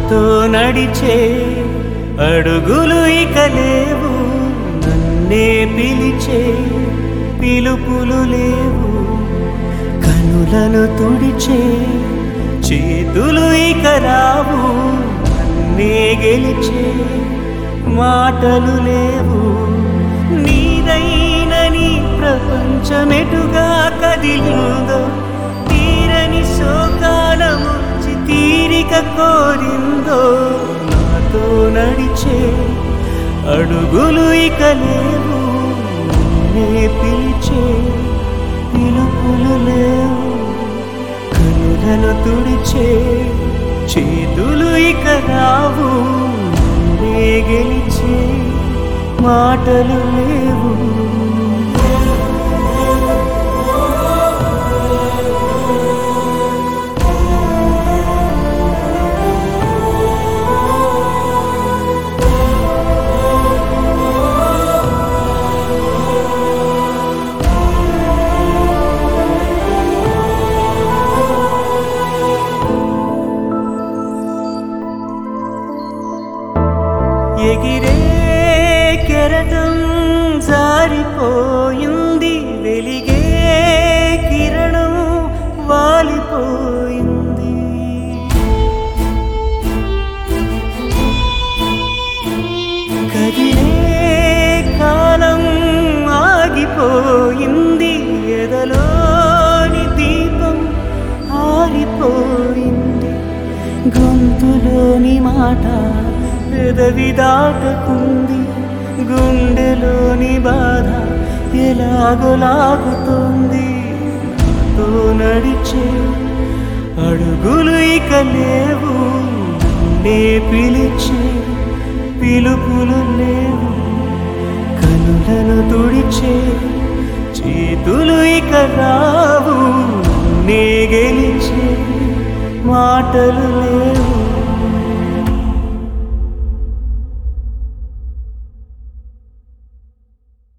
నాతో నడిచే అడుగులు ఇక లేవు నన్నే పిలిచే పిలుపులు లేవు కనులను తుడిచే చేతులు ఇక రావు నన్నే గెలిచే మాటలు లేవు నీదైన నీ ప్రపంచమెటుగా కదిలిందో తీరని శోకాలముచ్చి తీరిక కోరిందో నాతో నడిచే అడుగులు ఇక లేవు నే పిలిచే పిలుపులు లేవు కనులను తుడిచే చేతులు ఇక రావు నే గెలిచే మాటలు లేవు ఎగిరే కెరటం జారిపోయింది వెలిగే కిరణం వాలిపోయింది కదిలే కాలం ఆగిపోయింది ఎదలోని దీపం ఆరిపోయింది గొంతులోని మాట పెదవి దాటకుంది గుండెలోని బాధ ఎలాగోలాగుతోంది నాతో నడిచే అడుగులు ఇక లేవు నే పిలిచే పిలుపులు లేవు కనులను తుడిచే చేతులు ఇక రావు నే గెలిచే మాటలు లేవు